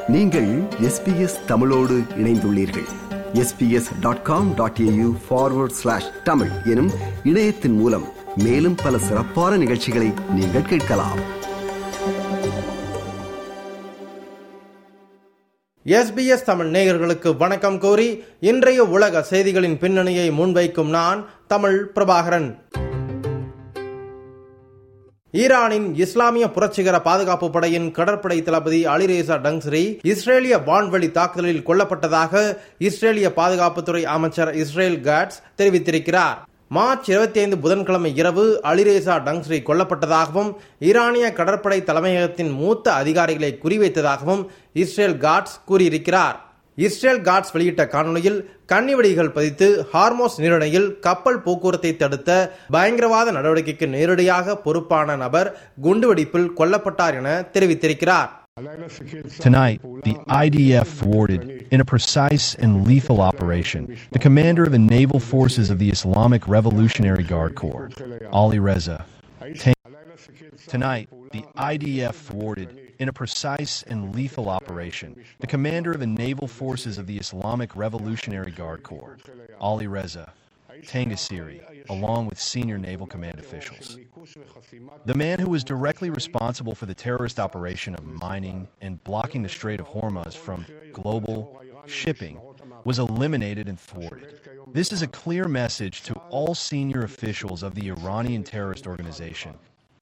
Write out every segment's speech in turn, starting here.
நீங்கள் எஸ்பிஎஸ் தமிழோடு இணைந்துள்ளீர்கள் SBS dot com dot AU forward slash Tamil எனும் இணையத்தின் மூலம் மேலும் பல சிறப்பான நிகழ்ச்சிகளை நீங்கள் கேட்கலாம் எஸ்பிஎஸ் தமிழ் நேயர்களுக்கு வணக்கம் கோரி இன்றைய உலக செய்திகளின் பின்னணியை முன்வைக்கும் நான் தமிழ் பிரபாகரன் ஈரானின் இஸ்லாமிய புரட்சிகர பாதுகாப்பு படையின் கடற்படை தளபதி அலிரேசா டங்ஸ்ரி இஸ்ரேலிய வான்வழி தாக்குதலில் கொல்லப்பட்டதாக இஸ்ரேலிய பாதுகாப்புத்துறை அமைச்சர் இஸ்ரேல் காட்ஸ் தெரிவித்திருக்கிறார் மார்ச் இருபத்தி ஐந்து புதன்கிழமை இரவு அலிரேசா டங்ஸ்ரி கொல்லப்பட்டதாகவும் ஈரானிய கடற்படை தலைமையகத்தின் மூத்த அதிகாரிகளை குறிவைத்ததாகவும் இஸ்ரேல் காட்ஸ் கூறியிருக்கிறார் இஸ்ரேல் காட்ஸ் வெளியிட்ட காணொலியில் கன்னிவெடிகள் பதித்து ஹார்மோஸ் நீரிணையில் கப்பல் போக்குவரத்தை தடுத்த பயங்கரவாத நடவடிக்கைக்கு நேரடியாக பொறுப்பான நபர் குண்டுவெடிப்பில் கொல்லப்பட்டார் என தெரிவித்திருக்கிறார் Tonight, the IDF thwarted, in a precise and lethal operation, the commander of the naval forces of the Islamic Revolutionary Guard Corps, Ali Reza. Tonight, the IDF thwarted, in a precise and lethal operation, the commander of the naval forces of the Islamic Revolutionary Guard Corps, Ali Reza. Tangasiri, along with senior naval command officials. The man who was directly responsible for the terrorist operation of mining and blocking the Strait of Hormuz from global shipping was eliminated and thwarted. This is a clear message to all senior officials of the Iranian terrorist organization.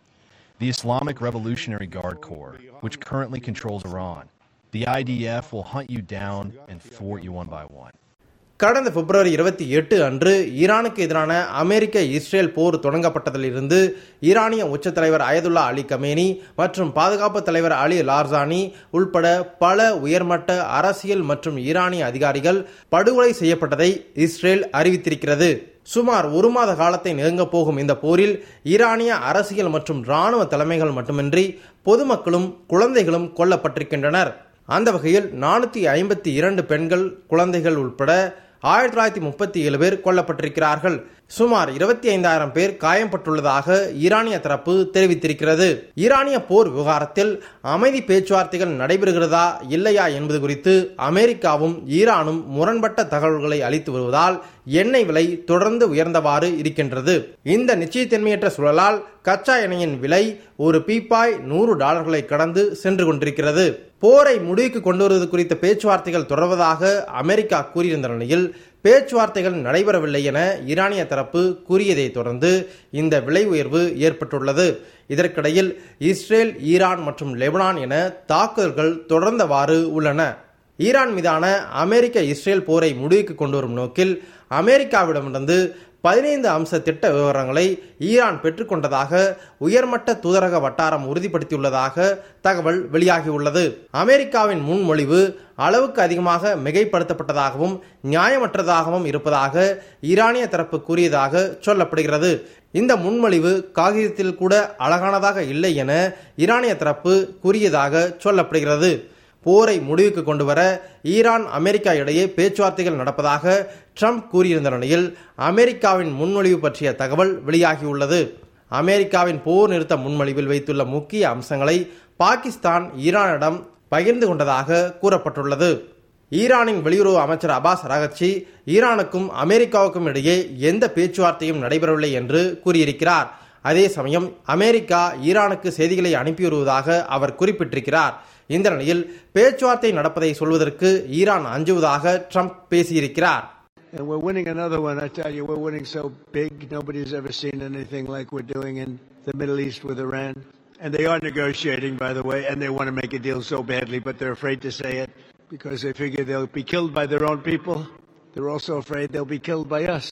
The Islamic Revolutionary Guard Corps, which currently controls Iran, the IDF will hunt you down and thwart you one by one. கடந்த பிப்ரவரி இருபத்தி எட்டு அன்று ஈரானுக்கு எதிரான அமெரிக்க Israel போர் தொடங்கப்பட்டதிலிருந்து ஈரானிய உச்ச தலைவர் Ayatollah Ali Khamenei மற்றும் பாதுகாப்பு தலைவர் அலி லார்சானி உள்பட பல உயர்மட்ட அரசியல் மற்றும் ஈரானிய அதிகாரிகள் படுகொலை செய்யப்பட்டதை இஸ்ரேல் அறிவித்திருக்கிறது சுமார் ஒரு மாத காலத்தை நெருங்கப் போகும் இந்த போரில் ஈரானிய அரசியல் மற்றும் ராணுவ தலைமைகள் மட்டுமின்றி பொதுமக்களும் குழந்தைகளும் கொல்லப்பட்டிருக்கின்றனர் அந்த வகையில் நானூற்றி ஐம்பத்தி இரண்டு பெண்கள் குழந்தைகள் உட்பட ஆயிரத்தி தொள்ளாயிரத்தி முப்பத்தி ஏழு பேர் கொல்லப்பட்டிருக்கிறார்கள் சுமார் இருபத்தி ஐந்தாயிரம் பேர் காயம்பட்டுள்ளதாக ஈரானிய தரப்பு தெரிவித்திருக்கிறது ஈரானிய போர் விவகாரத்தில் அமைதி பேச்சுவார்த்தைகள் நடைபெறுகிறதா இல்லையா என்பது குறித்து அமெரிக்காவும் ஈரானும் முரண்பட்ட தகவல்களை அளித்து வருவதால் எண்ணெய் விலை தொடர்ந்து உயர்ந்தவாறு இருக்கின்றது இந்த நிச்சயத்தன்மையற்ற சூழலால் கச்சா எண்ணெயின் விலை ஒரு பீப்பாய் நூறு டாலர்களை கடந்து சென்று கொண்டிருக்கிறது போரை முடிவுக்கு கொண்டு வருவது குறித்த பேச்சுவார்த்தைகள் தொடர்வதாக அமெரிக்கா கூறியிருந்த நிலையில் பேச்சுவார்த்தைகள் நடைபெறவில்லை என ஈரானிய தரப்பு கூறியதை தொடர்ந்து இந்த விலை உயர்வு ஏற்பட்டுள்ளது இதற்கிடையில் இஸ்ரேல் ஈரான் மற்றும் லெபனான் என தாக்குதல்கள் தொடர்ந்தவாறு உள்ளன ஈரான் மீதான அமெரிக்க இஸ்ரேல் போரை முடிவுக்கு கொண்டு வரும் நோக்கில் அமெரிக்காவிடமிருந்து பதினைந்து அம்ச திட்ட விவரங்களை ஈரான் பெற்றுக்கொண்டதாக உயர்மட்ட தூதரக வட்டாரம் உறுதிப்படுத்தியுள்ளதாக தகவல் வெளியாகியுள்ளது அமெரிக்காவின் முன்மொழிவு அளவுக்கு அதிகமாக மிகைப்படுத்தப்பட்டதாகவும் நியாயமற்றதாகவும் இருப்பதாக ஈரானிய தரப்பு கூறியதாக சொல்லப்படுகிறது இந்த முன்மொழிவு காகிதத்தில் கூட அழகானதாக இல்லை என ஈரானிய தரப்பு கூறியதாக சொல்லப்படுகிறது போரை முடிவுக்கு கொண்டு வர ஈரான் அமெரிக்கா இடையே பேச்சுவார்த்தைகள் நடப்பதாக ட்ரம்ப் கூறியிருந்த நிலையில் அமெரிக்காவின் முன்மொழிவு பற்றிய தகவல் வெளியாகியுள்ளது அமெரிக்காவின் போர் நிறுத்த முன்மொழிவில் வைத்துள்ள முக்கிய அம்சங்களை பாகிஸ்தான் ஈரானிடம் பகிர்ந்து கொண்டதாக கூறப்பட்டுள்ளது ஈரானின் வெளியுறவு அமைச்சர் அபாஸ் ராகச்சி ஈரானுக்கும் அமெரிக்காவுக்கும் இடையே எந்த பேச்சுவார்த்தையும் நடைபெறவில்லை என்று கூறியிருக்கிறார் அதே சமயம் அமெரிக்கா ஈரானுக்கு செய்திகளை அனுப்பி வருவதாக அவர் குறிப்பிட்டிருக்கிறார் இந்த நிலையில் பேச்சுவார்த்தை நடப்பதை சொல்வதற்கு ஈரான் அஞ்சுவதாக ட்ரம்ப் பேசியிருக்கிறார் And we're winning another one. I tell you, we're winning so big. Nobody's ever seen anything like we're doing in the Middle East with Iran. And they are negotiating, by the way, and they want to make a deal so badly, but they're afraid to say it because they figure they'll be killed by their own people. They're also afraid they'll be killed by us.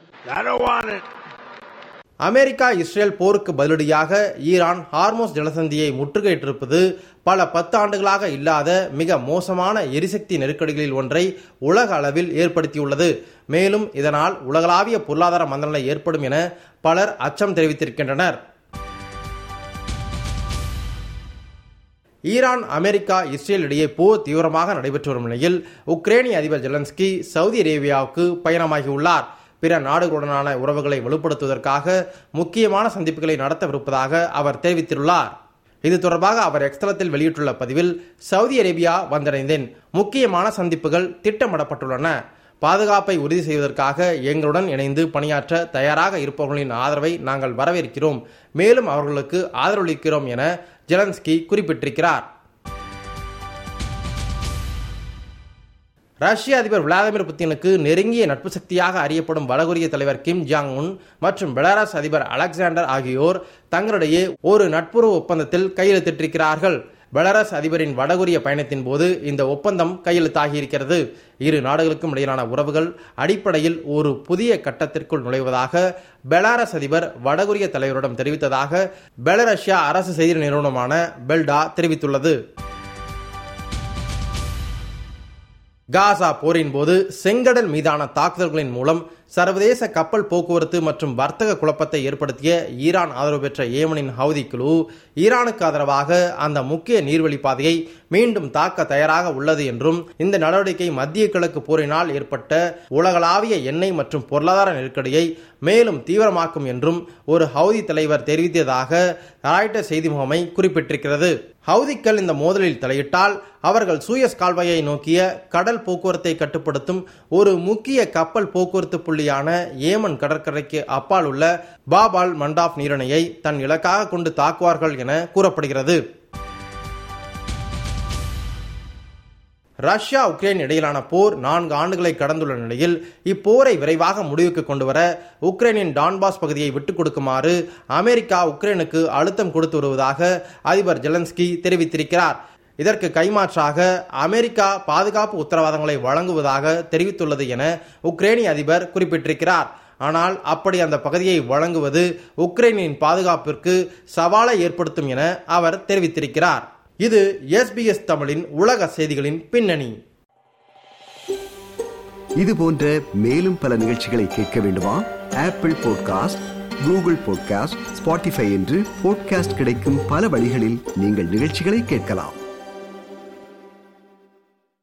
I don't want it. America Israel போருக்கு பதிலடியாக Iran Hormuz ஜலசந்தியை முற்றுகையிட்டிருப்பது பல பத்து ஆண்டுகளாக இல்லாத மிக மோசமான எரிசக்தி நெருக்கடிகளில் ஒன்றை உலக அளவில் ஏற்படுத்தியுள்ளது மேலும் இதனால் உலகளாவிய பொருளாதார மந்தநிலை ஏற்படும் என பலர் அச்சம் தெரிவித்திருக்கின்றனர் ஈரான் அமெரிக்கா இஸ்ரேல் இடையே போர் தீவிரமாக நடைபெற்று வரும் நிலையில் உக்ரைனிய அதிபர் ஜெலன்ஸ்கி சவுதி அரேபியாவுக்கு பயணமாகியுள்ளார் பிற நாடுகளுடனான உறவுகளை வலுப்படுத்துவதற்காக முக்கியமான சந்திப்புகளை நடத்தவிருப்பதாக அவர் தெரிவித்துள்ளார் இது தொடர்பாக அவர் எக்ஸ்தலத்தில் வெளியிட்டுள்ள பதிவில் சவுதி அரேபியா வந்தடைந்தேன் முக்கியமான சந்திப்புகள் திட்டமிடப்பட்டுள்ளன பாதுகாப்பை உறுதி செய்வதற்காக எங்களுடன் இணைந்து பணியாற்ற தயாராக இருப்பவர்களின் ஆதரவை நாங்கள் வரவேற்கிறோம் மேலும் அவர்களுக்கு ஆதரவளிக்கிறோம் என ஜெலன்ஸ்கி குறிப்பிட்டிருக்கிறார் ரஷ்ய அதிபர் விளாடிமிர் புத்தினுக்கு நெருங்கிய நட்பு சக்தியாக அறியப்படும் வடகொரிய தலைவர் கிம் ஜாங் உன் மற்றும் பெலாரஸ் அதிபர் அலெக்சாண்டர் ஆகியோர் தங்களிடையே ஒரு நட்புறவு ஒப்பந்தத்தில் கையெழுத்திட்டிருக்கிறார்கள் பெலாரஸ் அதிபரின் வடகொரிய பயணத்தின் போது இந்த ஒப்பந்தம் கையெழுத்தாகியிருக்கிறது இரு நாடுகளுக்கும் இடையிலான உறவுகள் அடிப்படையில் ஒரு புதிய கட்டத்திற்குள் நுழைவதாக பெலாரஸ் அதிபர் வடகொரிய தலைவரிடம் தெரிவித்ததாக பெலரஷ்யா அரசு செய்தி நிறுவனமான பெல்டா தெரிவித்துள்ளது காசா போரின் போது செங்கடல் மீதான தாக்குதல்களின் மூலம் சர்வதேச கப்பல் போக்குவரத்து மற்றும் வர்த்தக குழப்பத்தை ஏற்படுத்திய ஈரான் ஆதரவு பெற்ற ஏமனின் ஹவுதி குழு ஈரானுக்கு ஆதரவாக அந்த முக்கிய நீர்வழி பாதையை மீண்டும் தாக்க தயாராக உள்ளது என்றும் இந்த நடவடிக்கை மத்திய கிழக்கு போரினால் ஏற்பட்ட உலகளாவிய எண்ணெய் மற்றும் பொருளாதார நெருக்கடியை மேலும் தீவிரமாக்கும் என்றும் ஒரு ஹவுதி தலைவர் தெரிவித்ததாக ராய்டர் செய்தி முகமை குறிப்பிட்டிருக்கிறது ஹவுதிக்கள் இந்த மோதலில் தலையிட்டால் அவர்கள் சூயஸ் கால்வாயை நோக்கிய கடல் போக்குவரத்தை கட்டுப்படுத்தும் ஒரு முக்கிய கப்பல் போக்குவரத்து புள்ளியான ஏமன் கடற்கரைக்கு அப்பால் உள்ள பாபால் மண்டாப் நீரணையை தன் இலக்காக கொண்டு தாக்குவார்கள் என கூறப்படுகிறது ரஷ்யா உக்ரைன் இடையிலான போர் நான்கு ஆண்டுகளை கடந்துள்ள நிலையில் இப்போரை விரைவாக முடிவுக்கு கொண்டுவர உக்ரைனின் டான்பாஸ் பகுதியை விட்டுக் கொடுக்குமாறு அமெரிக்கா உக்ரைனுக்கு அழுத்தம் கொடுத்து வருவதாக அதிபர் ஜெலன்ஸ்கி தெரிவித்திருக்கிறார் இதற்கு கைமாற்றாக அமெரிக்கா பாதுகாப்பு உத்தரவாதங்களை வழங்குவதாக தெரிவித்துள்ளது என உக்ரைனிய அதிபர் குறிப்பிட்டிருக்கிறார் ஆனால் அப்படி அந்த பகுதியை வழங்குவது உக்ரைனின் பாதுகாப்பிற்கு சவாலை ஏற்படுத்தும் என அவர் தெரிவித்திருக்கிறார் இது எஸ்பிஎஸ் தமிழின் உலக செய்திகளின் பின்னணி இது போன்ற மேலும் பல நிகழ்ச்சிகளை கேட்க வேண்டுமா Apple podcast Google podcast Spotify என்று பாட்காஸ்ட் கிடைக்கும் பல வழிகளில் நீங்கள் நிகழ்ச்சிகளை கேட்கலாம்